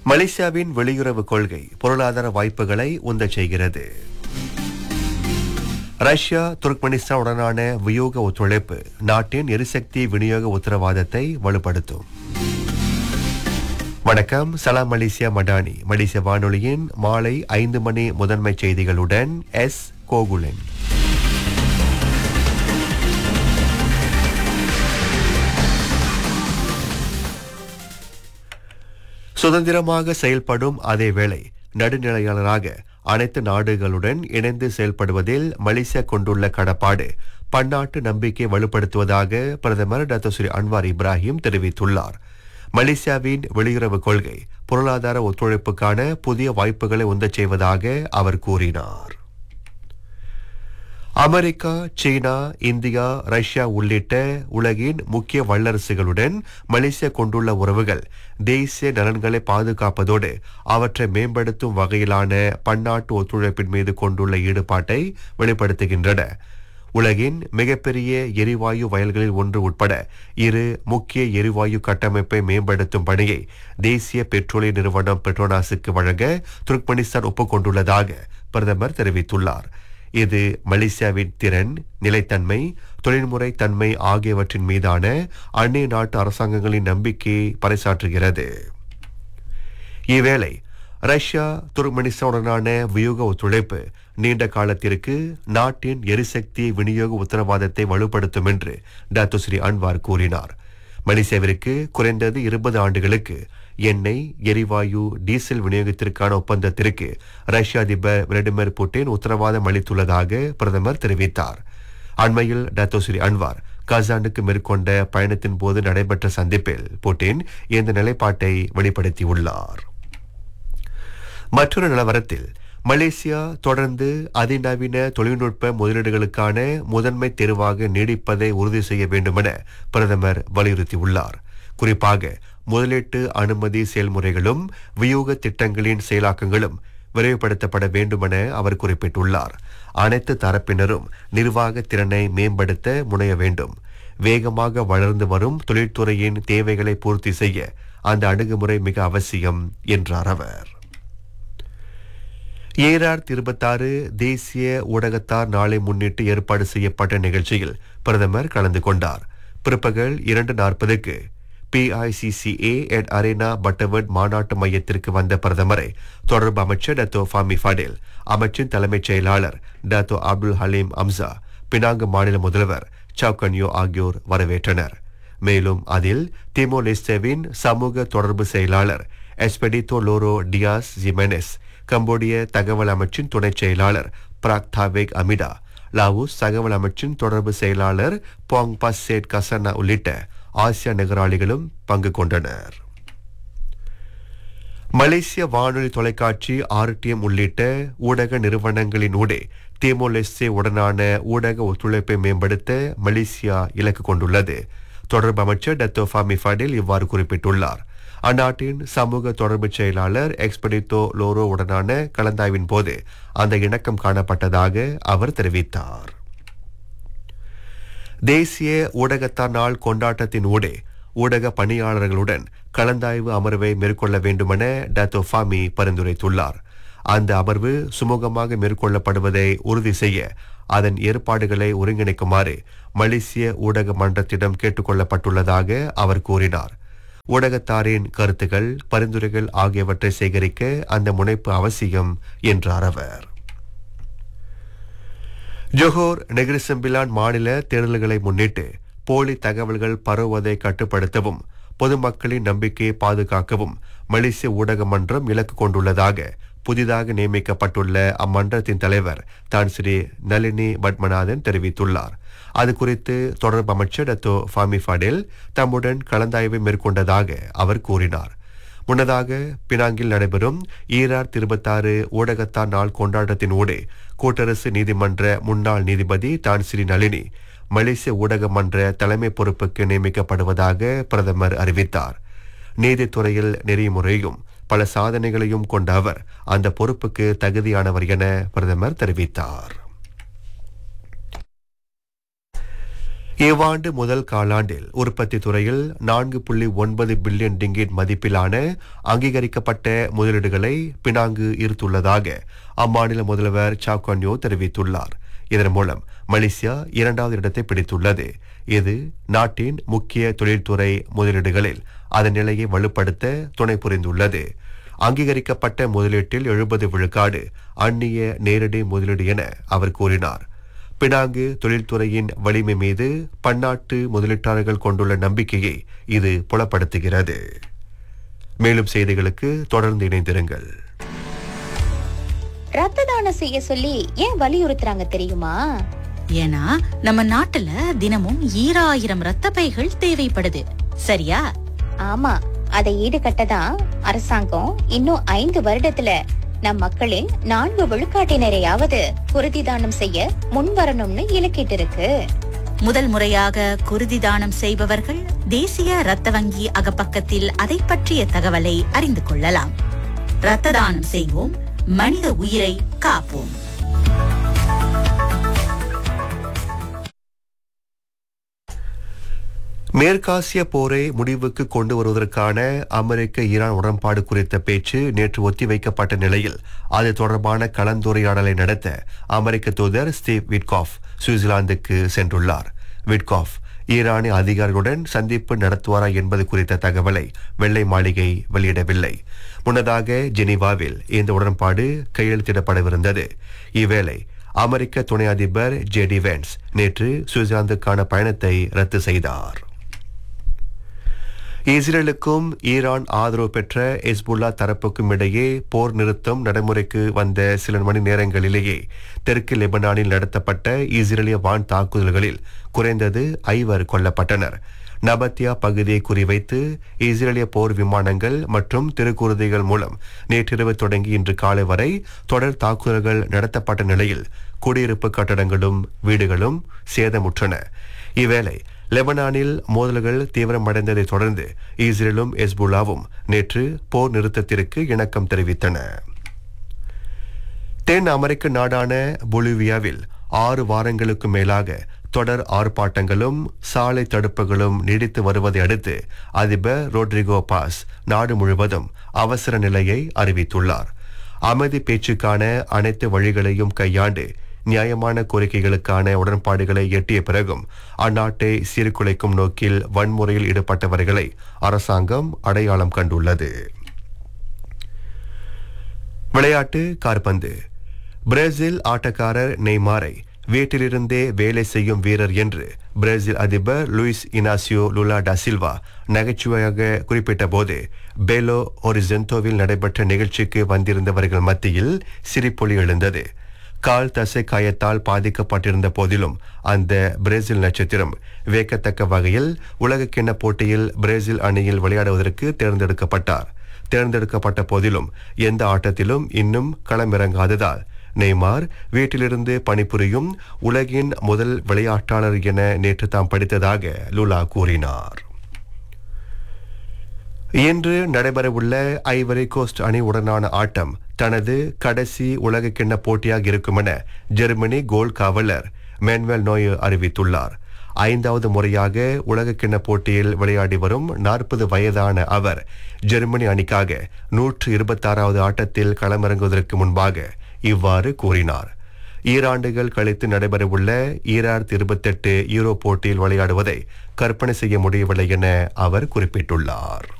மலேசியாவின் வெளியுறவு கொள்கை பொருளாதார வாய்ப்புகளை உந்தச் செய்கிறது ரஷ்யா துர்க்மெனிஸ்தான் உடனான வியோக ஒத்துழைப்பு நாட்டின் எரிசக்தி விநியோக உத்தரவாதத்தை வலுப்படுத்தும் வணக்கம் சலாம் மலேசியா மடானி மலேசிய வானொலியின் மாலை ஐந்து மணி முதன்மை செய்திகளுடன் எஸ் கோகுலன் சுதந்திரமாக செயல்படும் அதே வேளை நடுநிலையாளராக அனைத்து நாடுகளுடன் இணைந்து செயல்படுவதில் மலேசியா கொண்டுள்ள கடப்பாடு பன்னாட்டு நம்பிக்கை வலுப்படுத்துவதாக பிரதமர் டாக்டர் ஸ்ரீ அன்வார் இப்ராஹிம் தெரிவித்துள்ளார் மலேசியாவின் வெளியுறவு கொள்கை பொருளாதார ஒத்துழைப்புக்கான புதிய வாய்ப்புகளை உந்தச் செய்வதாக அவர் கூறினார் அமெரிக்கா சீனா இந்தியா ரஷ்யா உள்ளிட்ட உலகின் முக்கிய வல்லரசுகளுடன் மலேசியா கொண்டுள்ள உறவுகள் தேசிய நலன்களை பாதுகாப்பதோடு அவற்றை மேம்படுத்தும் வகையிலான பன்னாட்டு ஒத்துழைப்பின் மீது கொண்டுள்ள ஈடுபாட்டை வெளிப்படுத்துகின்றன உலகின் மிகப்பெரிய எரிவாயு வயல்களில் ஒன்று உட்பட இரு முக்கிய எரிவாயு கட்டமைப்பை மேம்படுத்தும் பணியை தேசிய பெட்ரோலிய நிறுவனம் பெட்ரோனாஸுக்கு வழங்க துர்க்மெனிஸ்தான் ஒப்புக்கொண்டுள்ளதாக பிரதமர் தெரிவித்துள்ளார் இது மலேசியாவின் திறன் நிலைத்தன்மை தொழில்முறை தன்மை ஆகியவற்றின் மீதான அந்நிய நாட்டு அரசாங்கங்களின் நம்பிக்கையை பறைசாற்றுகிறது இவ்வேளை ரஷ்யா துர்க்மெனிஸ்தானுடனான வியூக ஒத்துழைப்பு நீண்ட காலத்திற்கு நாட்டின் எரிசக்தி விநியோக உத்தரவாதத்தை வலுப்படுத்தும் என்று டாக்டர் ஸ்ரீ அன்வார் கூறினார் மலேசியாவிற்கு குறைந்தது இருபது ஆண்டுகளுக்கு எண்ணெய் எரிவாயு டீசல் விநியோகத்திற்கான ஒப்பந்தத்திற்கு ரஷ்ய அதிபர் விளாடிமிர் புட்டின் உத்தரவாதம் அளித்துள்ளதாக பிரதமர் தெரிவித்தார் அண்மையில் டாக்டர் ஸ்ரீ அன்வார் கசானுக்கு மேற்கொண்ட பயணத்தின் போது நடைபெற்ற சந்திப்பில் புட்டின் இந்த நிலைப்பாட்டை வெளிப்படுத்தியுள்ளார் மற்றொரு நிலவரத்தில் மலேசியா தொடர்ந்து அதிநவீன தொழில்நுட்ப முதலீடுகளுக்கான முதன்மை தேர்வாக நீடிப்பதை உறுதி செய்ய வேண்டுமென பிரதமர் வலியுறுத்தியுள்ளார் குறிப்பாக முதலீட்டு அனுமதி செயல்முறைகளும் வியூக திட்டங்களின் செயலாக்கங்களும் விரைவுபடுத்தப்பட வேண்டுமென அவர் குறிப்பிட்டுள்ளார் அனைத்து தரப்பினரும் நிர்வாக திறனை மேம்படுத்த முனைய வேண்டும் வேகமாக வளர்ந்து வரும் தொழில்துறையின் தேவைகளை பூர்த்தி செய்ய அந்த அணுகுமுறை மிக அவசியம் என்றார் அவர் ஏஆர் இருபத்தாறு தேசிய ஊடகத்தார் நாளை முன்னிட்டு ஏற்பாடு செய்யப்பட்ட நிகழ்ச்சியில் பிரதமர் கலந்து கொண்டார் பிற்பகல் இரண்டு நாற்பதுக்கு பிஐசிசிஏ அட் அரேனா பட்டவர்ட் மாநாட்டு மையத்திற்கு வந்த பிரதமரை தொடர்பு அமைச்சர் டத்தோ ஃபாமி ஃபடேல் அமைச்சின் தலைமைச் செயலாளர் டத்தோ அப்துல் ஹலீம் அம்சா பினாங்கு மாநில முதல்வர் சவுகன்யோ ஆகியோர் வரவேற்றனர் மேலும் அதில் திமோ லெஸ்டேவின் சமூக தொடர்பு செயலாளர் எஸ்பெடித்தோ லோரோ டியாஸ் ஜிமெனெஸ் கம்போடிய தகவல் அமைச்சின் துணைச் செயலாளர் பிராக் தாவேக் அமிடா லாவூஸ் தகவல் அமைச்சின் தொடர்பு செயலாளர் பாங் பசேட் கசனா உள்ளிட்ட ஆசிய நகராளிகளும் பங்கு கொண்டனர் மலேசிய வானொலி தொலைக்காட்சி ஆர்டிஎம் உள்ளிட்ட ஊடக நிறுவனங்களின் ஊடே தேமோலெஸ்டே உடனான ஊடக ஒத்துழைப்பை மேம்படுத்த மலேசியா இலக்கு கொண்டுள்ளது தொடர்பு அமைச்சர் டத்தோ ஃபாமி ஃபடில் இவ்வாறு குறிப்பிட்டுள்ளார் அந்நாட்டின் சமூக தொடர்பு செயலாளர் எக்ஸ்பெடித்தோ லோரோ உடனான கலந்தாய்வின் போது அந்த இணக்கம் காணப்பட்டதாக அவர் தெரிவித்தார் தேசிய ஊடகத்தார் நாள் கொண்டாட்டத்தின் ஊடே ஊடக பணியாளர்களுடன் கலந்தாய்வு அமர்வை மேற்கொள்ள வேண்டுமென டத்தோ ஃபாமி பரிந்துரைத்துள்ளார் அந்த அமர்வு சுமூகமாக மேற்கொள்ளப்படுவதை உறுதி செய்ய அதன் ஏற்பாடுகளை ஒருங்கிணைக்குமாறு மலேசிய ஊடக மன்றத்திடம் கேட்டுக்கொள்ளப்பட்டுள்ளதாக அவர் கூறினார் ஊடகத்தாரின் கருத்துகள் பரிந்துரைகள் ஆகியவற்றை சேகரிக்க அந்த முனைப்பு அவசியம் என்றார் அவர் ஜொஹோர் நெகிரிசம்பிலான் மாநில தேர்தல்களை முன்னிட்டு போலி தகவல்கள் பரவுவதை கட்டுப்படுத்தவும் பொதுமக்களின் நம்பிக்கையை பாதுகாக்கவும் மலேசிய ஊடக மன்றம் இலக்கு கொண்டுள்ளதாக புதிதாக நியமிக்கப்பட்டுள்ள அம்மன்றத்தின் தலைவர் தான் ஸ்ரீ நளினி பட்மநாதன் தெரிவித்துள்ளார் அது குறித்து தொடர்பு அமைச்சர் டத்தோ ஃபாமி ஃபடேல் தம்முடன் கலந்தாய்வை மேற்கொண்டதாக அவர் கூறினார் முன்னதாக பினாங்கில் நடைபெறும் ஈரார் இருபத்தாறு ஊடகத்தார் நாள் கொண்டாட்டத்தின் ஊடே கூட்டரசு நீதிமன்ற முன்னாள் நீதிபதி தான் ஸ்ரீ நளினி மலேசிய ஊடக மன்ற தலைமை பொறுப்புக்கு நியமிக்கப்படுவதாக பிரதமர் அறிவித்தார் நீதித்துறையில் நெறிமுறையும் பல சாதனைகளையும் கொண்ட அவர் அந்த பொறுப்புக்கு தகுதியானவர் என பிரதமர் தெரிவித்தார் இவ்வாண்டு முதல் காலாண்டில் உற்பத்தி துறையில் நான்கு புள்ளி ஒன்பது பில்லியன் டிங்கிட் மதிப்பிலான அங்கீகரிக்கப்பட்ட முதலீடுகளை பினாங்கு ஈர்த்துள்ளதாக அம்மாநில முதல்வர் சாக்கோன்யோ தெரிவித்துள்ளார் இதன் மூலம் மலேசியா இரண்டாவது இடத்தை பிடித்துள்ளது இது நாட்டின் முக்கிய தொழில்துறை முதலீடுகளில் அதன் நிலையை வலுப்படுத்த துணை புரிந்துள்ளது அங்கீகரிக்கப்பட்ட முதலீட்டில் எழுபது விழுக்காடு அந்நிய நேரடி முதலீடு என அவர் கூறினார் பினாங்கு தொழில்துறையின் வலிமை மீது பன்னாட்டு முதலீட்டாளர்கள் கொண்டுள்ள நம்பிக்கையை இது புலப்படுத்துகிறது மேலும் செய்திகளுக்கு தொடர்ந்து இணைந்திருங்கள் ரத்த தானம் செய்ய சொல்லி ஏன் வலியுறுத்துறாங்க தெரியுமா ஏன்னா நம்ம நாட்டுல தினமும் ஈராயிரம் ரத்த பைகள் தேவைப்படுது சரியா ஆமா அதை ஈடுகட்ட தான் அரசாங்கம் இன்னும் ஐந்து வருடத்துல நம் மக்களின் நான்கு விழுக்காட்டினரையாவது குருதி தானம் செய்ய முன் வரணும்னு இலக்கிட்டு இருக்கு முதல் முறையாக குருதி தானம் செய்பவர்கள் தேசிய ரத்த வங்கி அகப்பக்கத்தில் அதை பற்றிய தகவலை அறிந்து கொள்ளலாம் ரத்த தானம் செய்வோம் மனித உயிரை காப்போம் மேற்காசிய போரை முடிவுக்கு கொண்டு வருவதற்கான அமெரிக்க ஈரான் உடன்பாடு குறித்த பேச்சு நேற்று ஒத்திவைக்கப்பட்ட நிலையில் அது தொடர்பான கலந்துரையாடலை நடத்த அமெரிக்க தூதர் ஸ்டீவ் விட்காஃப் சுவிட்சர்லாந்துக்கு சென்றுள்ளார் விட்காஃப் ஈரானிய அதிகாரிகளுடன் சந்திப்பு நடத்துவாரா என்பது குறித்த தகவலை வெள்ளை மாளிகை வெளியிடவில்லை முன்னதாக ஜெனீவாவில் இந்த உடன்பாடு கையெழுத்திடப்படவிருந்தது இவ்வேளை அமெரிக்க துணை அதிபர் ஜேடி வென்ஸ் நேற்று சுவிட்சர்லாந்துக்கான பயணத்தை ரத்து செய்தார் இஸ்ரேலுக்கும் ஈரான் ஆதரவு பெற்ற எஸ்புல்லா தரப்புக்கும் இடையே போர் நிறுத்தம் நடைமுறைக்கு வந்த சில மணி நேரங்களிலேயே தெற்கு லெபனானில் நடத்தப்பட்ட இஸ்ரேலிய வான் தாக்குதல்களில் குறைந்தது ஐவர் கொல்லப்பட்டனர் நபத்தியா பகுதியை குறிவைத்து இஸ்ரேலிய போர் விமானங்கள் மற்றும் திருக்குருதிகள் மூலம் நேற்றிரவு தொடங்கி இன்று காலை வரை தொடர் தாக்குதல்கள் நடத்தப்பட்ட நிலையில் குடியிருப்பு கட்டடங்களும் வீடுகளும் சேதமுற்றன இவ்வேளை லெபனானில் மோதல்கள் தீவிரமடைந்ததைத் தொடர்ந்து இஸ்ரேலும் எஸ்புல்லாவும் நேற்று போர் நிறுத்தத்திற்கு இணக்கம் தெரிவித்தன தென் அமெரிக்க நாடான பொலிவியாவில் ஆறு வாரங்களுக்கு மேலாக தொடர் ஆர்ப்பாட்டங்களும் சாலை தடுப்புகளும் நீடித்து வருவதை அடுத்து அதிபர் ரோட்ரிகோ பாஸ் நாடு முழுவதும் அவசர நிலையை அறிவித்துள்ளார் அமைதி பேச்சுக்கான அனைத்து வழிகளையும் கையாண்டு நியாயமான கோரிக்கைகளுக்கான உடன்பாடுகளை எட்டிய பிறகும் அந்நாட்டை சீர்குலைக்கும் நோக்கில் வன்முறையில் ஈடுபட்டவர்களை அரசாங்கம் அடையாளம் கண்டுள்ளது விளையாட்டு கார்பந்து பிரேசில் ஆட்டக்காரர் நெய்மாரை வீட்டிலிருந்தே வேலை செய்யும் வீரர் என்று பிரேசில் அதிபர் Luiz Inacio Lula da Silva நகைச்சுவையாக குறிப்பிட்ட போது பெலோ ஒரிசென்டோவில் நடைபெற்ற நிகழ்ச்சிக்கு வந்திருந்தவர்கள் மத்தியில் சிரிப்பொலி எழுந்தது கால் தசை காயத்தால் பாதிக்கப்பட்டிருந்த போதிலும் அந்த பிரேசில் நட்சத்திரம் வியக்கத்தக்க வகையில் உலகக்கிண்ண போட்டியில் பிரேசில் அணியில் விளையாடுவதற்கு தேர்ந்தெடுக்கப்பட்டார் தேர்ந்தெடுக்கப்பட்ட போதிலும் எந்த ஆட்டத்திலும் இன்னும் களமிறங்காததால் நெய்மார் வீட்டிலிருந்து பணிபுரியும் உலகின் முதல் விளையாட்டாளர் என நேற்று தாம் படித்ததாக லுலா கூறினார் இன்று நடைபெறவுள்ள ஐவரி கோஸ்ட் அணி உடனான ஆட்டம் தனது கடைசி உலகக்கிண்ண போட்டியாக இருக்கும் என ஜெர்மனி கோல் காவலர் மேன்வெல் நோய் அறிவித்துள்ளார் ஐந்தாவது முறையாக உலகக்கிண்ண போட்டியில் விளையாடி வரும் நாற்பது வயதான அவர் ஜெர்மனி அணிக்காக நூற்று இருபத்தாறாவது ஆட்டத்தில் களமிறங்குவதற்கு முன்பாக இவ்வாறு கூறினார் ஈராண்டுகள் கழித்து நடைபெறவுள்ள ஈராயிரத்தி இருபத்தெட்டு யூரோ போட்டியில் விளையாடுவதை கற்பனை செய்ய முடியவில்லை என அவர் குறிப்பிட்டுள்ளார்